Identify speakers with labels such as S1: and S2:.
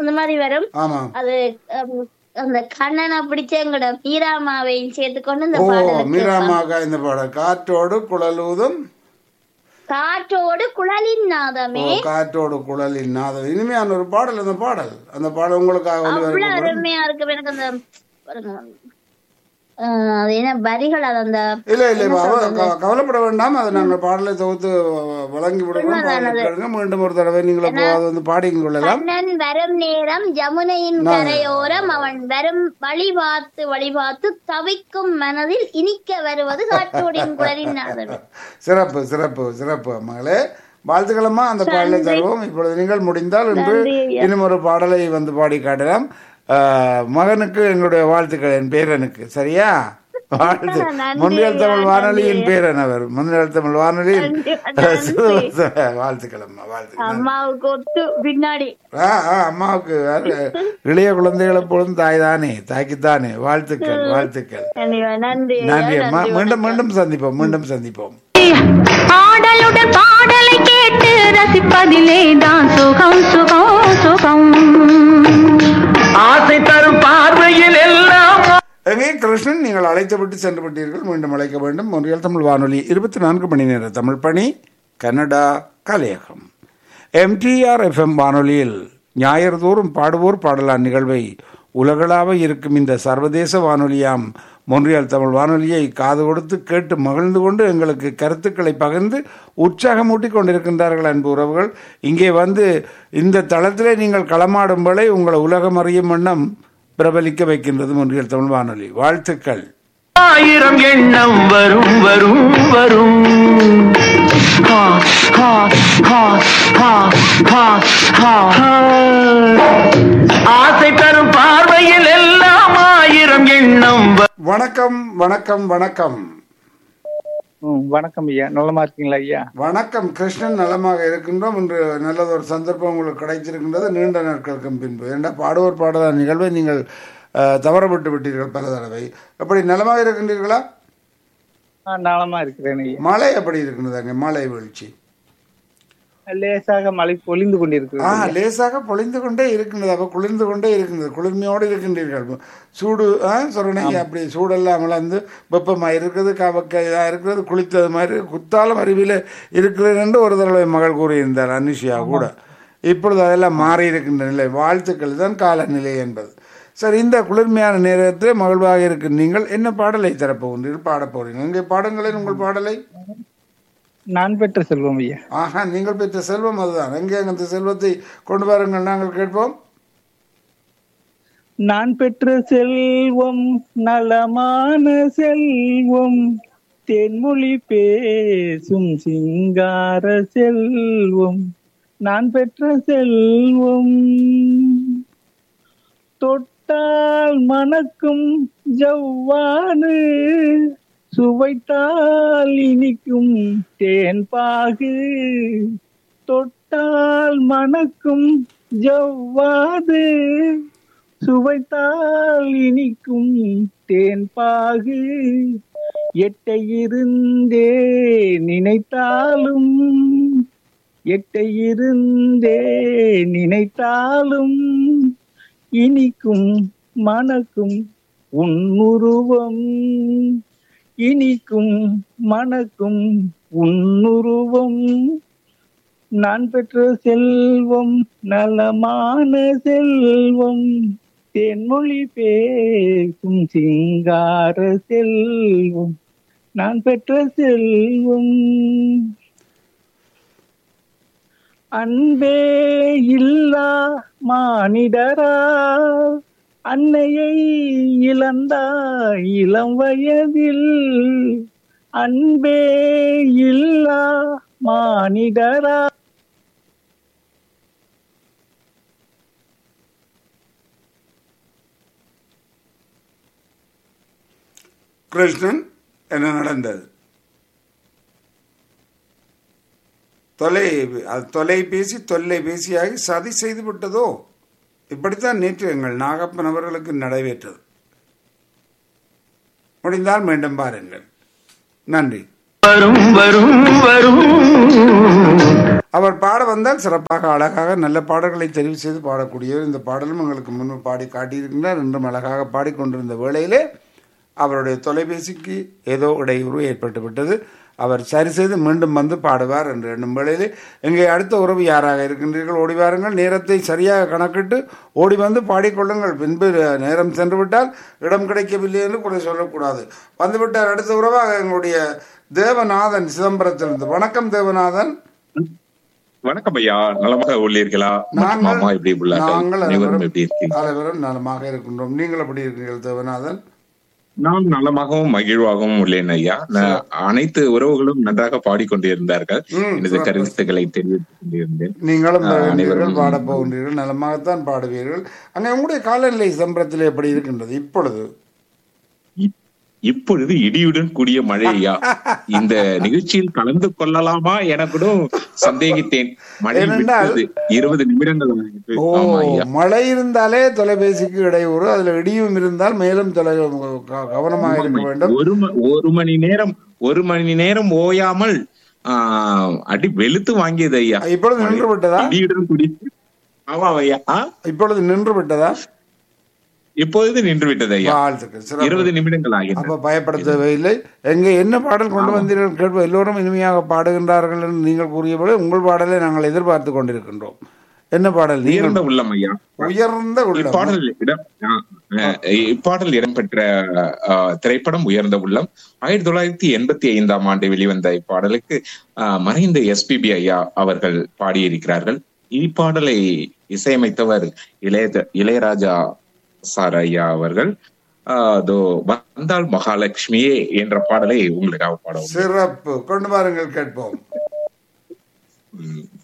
S1: அந்த மாதிரி வரும்
S2: ஆமாம்
S1: அது ஹம், அந்த கண்ணனை பிடிச்ச எங்களோட மீராமாவையும் சேர்த்து கொண்டு இந்த
S2: ஓ
S1: பாடலுக்கு
S2: மீராமாக்கா இந்த பாடல் காற்றோடு குழலூதும்
S1: காற்றோடு குழலின்
S2: ஓ
S1: நாதமே
S2: காற்றோடு குழலின் நாதம் இனிமையான ஒரு பாடல் அந்த பாடல் அந்த பாடல் உங்களுக்காக
S1: அவ்வளவு
S2: ஒளிபரப்பப்படும்.
S1: அருமையா இருக்கு எனக்கு அந்த பாருங்க, அஹ், அது என்ன வரிகள் அது அந்த
S2: இல்ல இல்ல இப்ப அவ- க- கவலைப்பட வேண்டாம் அதை நாங்கள் பாடலை தொகுத்து வழங்கி விடுவோம் பாடலை கேளுங்க. மீண்டும் ஒரு தடவை நீங்கள் அப்போ அதை வந்து பாடிக் கொள்ளலாம்
S1: கண்ணன் வரும் நேரம் ஜமுனையின் கரையோரம் அவன் வரும் வழி பார்த்து வழி பார்த்து தவிக்கும் மனதில் இனிக்க வருவது காற்றோடின் குழலின் நாதமே
S2: சிறப்பு சிறப்பு சிறப்பு மகளே வாழ்த்துக்களம்மா அந்த பாடலை தருவோம் இப்பொழுது நீங்கள் முடிந்தால் இன்று இன்னும் ஒரு பாடலை வந்து பாடி காட்டலாம் ஆஹ், மகனுக்கு எங்களுடைய வாழ்த்துக்கள் என் பேரனுக்கு சரியா வாழ்த்து
S1: நன்றி
S2: முன்னியல்
S1: ஐயா,
S2: தமிழ் வானொலியின் பேரன் அவர் முன்னியல் தமிழ் வானொலியின் வாழ்த்துக்கள் அம்மா வாழ்த்துக்கள்
S1: அம்மாவுக்கு ஒத்து பின்னாடி
S2: ஆ, ஆ, அம்மாவுக்கு அது இளைய குழந்தைகள் எப்பொழுதும் தாய் தானே தாய்க்குத்தானே வாழ்த்துக்கள் வாழ்த்துக்கள்
S1: கண்டிப்பா, நன்றி ஐயா,
S2: நன்றி அம்மா
S1: நன்றி
S2: மீண்டும் மீண்டும் சந்திப்போம் மீண்டும் சந்திப்போம்
S3: பாடலுடன் பாடலை கேட்டு ரசிப்பதிலே தான் சுகம் சுகம் சுகம்
S4: ஆசை தரும் பார்வையில் எல்லாம்
S2: எங்கே கிருஷ்ணன் நீங்கள் அழைத்துவிட்டு சென்று விட்டீர்கள் மீண்டும் அழைக்க வேண்டும் ஒன்றியல் தமிழ் வானொலி இருபத்தி நான்கு மணி நேர தமிழ் பணி கனடா கலையகம் எம்டிஆர் எஃப்எம் வானொலியில் ஞாயிறு தோறும் பாடுவோர் பாடலான் நிகழ்வை உலகளாவ இருக்கும் இந்த சர்வதேச வானொலியாம் மொன்றியல் தமிழ் வானொலியை காது கொடுத்து கேட்டு மகிழ்ந்து கொண்டு எங்களுக்கு கருத்துக்களை பகிர்ந்து உற்சாகமூட்டி கொண்டிருக்கின்றார்கள் அன்பு உறவுகள் இங்கே வந்து இந்த தளத்திலே நீங்கள் களமாடும் வேளை உங்களை உலகம் அறியும் வண்ணம் பிரபலிக்க வைக்கின்றது மொன்றியல் தமிழ் வானொலி வாழ்த்துக்கள்
S4: ஆயிரம் எண்ணம் வரும் வரும் வரும் ஹா, ஹா, ஹா, ஹா, ஹா, ஹா, ஹா. ஆசை தரும் பார்வையில் எல்லாம் ஆயிரம் எண்ணம் வரும்
S2: வணக்கம் வணக்கம் வணக்கம்
S5: ம், வணக்கம் ஐயா நலமா இருக்கீங்களா ஐயா
S2: வணக்கம் கிருஷ்ணன் நலமாக இருக்கின்றோம் இன்று நல்லதொரு சந்தர்ப்பம் உங்களுக்கு கிடைச்சிருக்கின்றது நீண்ட நாட்களுக்கும் பின்பு ஏண்டா பாடுவோர் பாடலான நிகழ்வை நீங்கள் அஹ், தவறவிட்டு விட்டீர்கள் பல தடவை எப்படி நலமாக இருக்கின்றீர்களா
S5: ஆ, நலமா இருக்கிறேன் ஐயா
S2: மழை எப்படி இருக்கின்றது அங்கே மழை வீழ்ச்சி
S5: லேசாக மழை பொழிந்து
S2: ஆ
S5: கொண்டிருக்கிறது
S2: லேசாக பொழிந்து கொண்டே இருக்கின்றது அப்போ குளிர்ந்து கொண்டே இருக்கின்றது குளிர்மையோடு இருக்கின்றீர்கள் சூடு ஆ சொரணை அப்படி சூடெல்லாம் வந்து வெப்பமாக இருக்குது கவக்க இதாக இருக்கிறது குளித்தது மாதிரி குத்தாலம் அருவியில் இருக்கிறது என்று ஒரு தடவை மகள் கூறியிருந்தார் அனுஷியா கூட இப்பொழுது அதெல்லாம் மாறி இருக்கின்ற நிலை வாழ்த்துக்கள் தான் காலநிலை என்பது சரி இந்த குளிர்மையான நேரத்தில் மகிழ்வாக இருக்கும் நீங்கள் என்ன பாடலை தரப்போகின்றீர்கள் பாடப் போறீங்க இங்கே பாடுங்களேன் உங்கள் பாடலை
S5: நான் பெற்ற செல்வம் ஐயா
S2: ஆஹா நீங்கள் பெற்ற செல்வம் அதுதான் எங்கே அந்த செல்வத்தை கொண்டு வாருங்கள் நாங்கள் கேட்போம்
S5: நான் பெற்ற செல்வம் நலமான செல்வம் தென்மொழி பேசும் சிங்கார செல்வம் நான் பெற்ற செல்வம் தொட்டால் மணக்கும் ஜவ்வானு சுவைத்தால் இனிக்கும் தேன் பாகு தொட்டால் மணக்கும் ஜவ்வாது சுவைத்தால் இனிக்கும் தேன் பாகு எட்டை இருந்தே நினைத்தாலும் எட்டை இருந்தே நினைத்தாலும் இனிக்கும் மணக்கும் உன்னுருவம் இனிக்கும் மணக்கும் உன்னுருவம் நான் பெற்ற செல்வம் நலமான செல்வம் தென்மொழி பேசும் சிங்கார செல்வம் நான் பெற்ற செல்வம் அன்பே இல்லா மானிடரா அன்னையை இழந்தாய் இளம் வயதில் அன்பே இல்லா மானிடரா
S2: கிருஷ்ணன் என்ன நடந்தது தொலை அது தொலைபேசி தொல்லைபேசியாகி சதி செய்து விட்டதோ இப்படித்தான் நேற்று எங்கள் நாகப்பன் அவர்களுக்கு நடைபெற்றது முடிந்தால் மீண்டும் பாருங்கள் நன்றி
S4: வரும் வரும் வரும்
S2: அவர் பாட வந்தால் சிறப்பாக அழகாக நல்ல பாடல்களை தெரிவு செய்து பாடக்கூடியவர் இந்த பாடலும் எங்களுக்கு முன்பு பாடி காட்டியிருக்கின்றார் இன்றும் அழகாக பாடிக்கொண்டிருந்த வேளையிலே அவருடைய தொலைபேசிக்கு ஏதோ இடையூறு ஏற்பட்டு விட்டது அவர் சரி செய்து மீண்டும் வந்து பாடுவார் என்று எண்ணும் வேளையிலே இங்கே அடுத்த உறவு யாராக இருக்கின்றீர்கள் ஓடி வாருங்கள் நேரத்தை சரியாக கணக்கிட்டு ஓடி வந்து பாடிக்கொள்ளுங்கள் பின்பு நேரம் சென்று விட்டால் இடம் கிடைக்கவில்லை என்று கூட சொல்லக்கூடாது வந்துவிட்டார் அடுத்த உறவாக எங்களுடைய தேவநாதன் சிதம்பரத்திலிருந்து வணக்கம் தேவநாதன்
S6: வணக்கம் ஐயா நலமாக உள்ளீர்களா மற்றும்
S2: நாங்கள்
S6: அம்மா எப்படி உள்ளார்கள்
S2: நாங்கள்
S6: அனைவரும்
S2: அனைவரும்
S6: எப்படி இருக்கீங்க
S2: அனைவரும் நலமாக இருக்கின்றோம் நீங்கள் எப்படி இருக்கீர்கள் தேவநாதன்
S6: நான் நலமாகவும் மகிழ்வாகவும் உள்ளேன் ஐயா நான் அனைத்து உறவுகளும் நன்றாக பாடிக்கொண்டிருந்தார்கள்
S2: ம்,
S6: எனது
S2: சிறப்பு.
S6: கருத்துக்களை தெரிவித்துக் கொண்டிருந்தேன்
S2: நீங்களும்
S6: ஆ,
S2: பாடுவீர்கள்
S6: அனைவரும்
S2: பாடப் போகின்றீர்கள் நலமாகத்தான் பாடுவீர்கள் அங்கே உங்களுடைய காலநிலை சிதம்பரத்தில் எப்படி இருக்கின்றது இப்பொழுது
S6: இப்- இப்பொழுது இடியுடன் கூடிய மழை ஐயா இந்த நிகழ்ச்சியில் கலந்து கொள்ளலாமா என கூட சந்தேகித்தேன் மழை
S2: ஏனென்றால்-
S6: விட்டது இருபது நிமிடங்கள் ஆகிட்டு.
S2: ஓ
S6: ஆமா ஐயா
S2: மழை இருந்தாலே தொலைபேசிக்கு இடையூறு அதுல இடியும் இருந்தால் மேலும் தொலை க- கவனமாக இருக்க வேண்டும்
S6: ஒரு ம- ஒரு மணி நேரம் ஒரு மணி நேரம் ஓயாமல் ஆஹ், அடி வெளுத்து வாங்கியது ஐயா
S2: இப்பொழுது நின்று விட்டதா
S6: இடியுடன் கூடிய ஆமா ஐயா ஆ?
S2: இப்பொழுது நின்று விட்டதா
S6: இப்பொழுது நின்று விட்டது ஐயா
S2: வாழ்த்துக்கள் சிறப்பு
S6: இருபது நிமிடங்கள் ஆகின்றன
S2: அப்ப பயப்பட தேவையில்லை எங்க என்ன பாடல் கொண்டு வந்தீர்கள் கேட்போம் எல்லோரும் இனிமையாக பாடுகின்றார்கள் என்று நீங்கள் கூறியபோது உங்கள் பாடலை நாங்கள் எதிர்பார்த்து கொண்டிருக்கின்றோம் என்ன பாடல் நீங்கள்
S6: உயர்ந்த உள்ளம் ஐயா
S2: உயர்ந்த உள்ளம்
S6: இப்பாடல் இடம் ஆ, ஆ, இப்பாடல் இடம்பெற்ற ஆ, திரைப்படம் உயர்ந்த உள்ளம் ஆயிரத்தி தொள்ளாயிரத்தி எண்பத்தி ஐந்தாம் ஆண்டு வெளிவந்த இப்பாடலுக்கு ஆ, மறைந்த எஸ்பிபி ஐயா அவர்கள் பாடியிருக்கிறார்கள் இப்பாடலை இசையமைத்தவர் இளைய இளையராஜா சார் ஐயா அவர்கள் ஆ, அதோ வந்தாள் மகாலட்சுமியே என்ற பாடலை உங்களுக்காக பாடுவோம்
S2: சிறப்பு கொண்டு வாருங்கள் கேட்போம்
S6: ம்.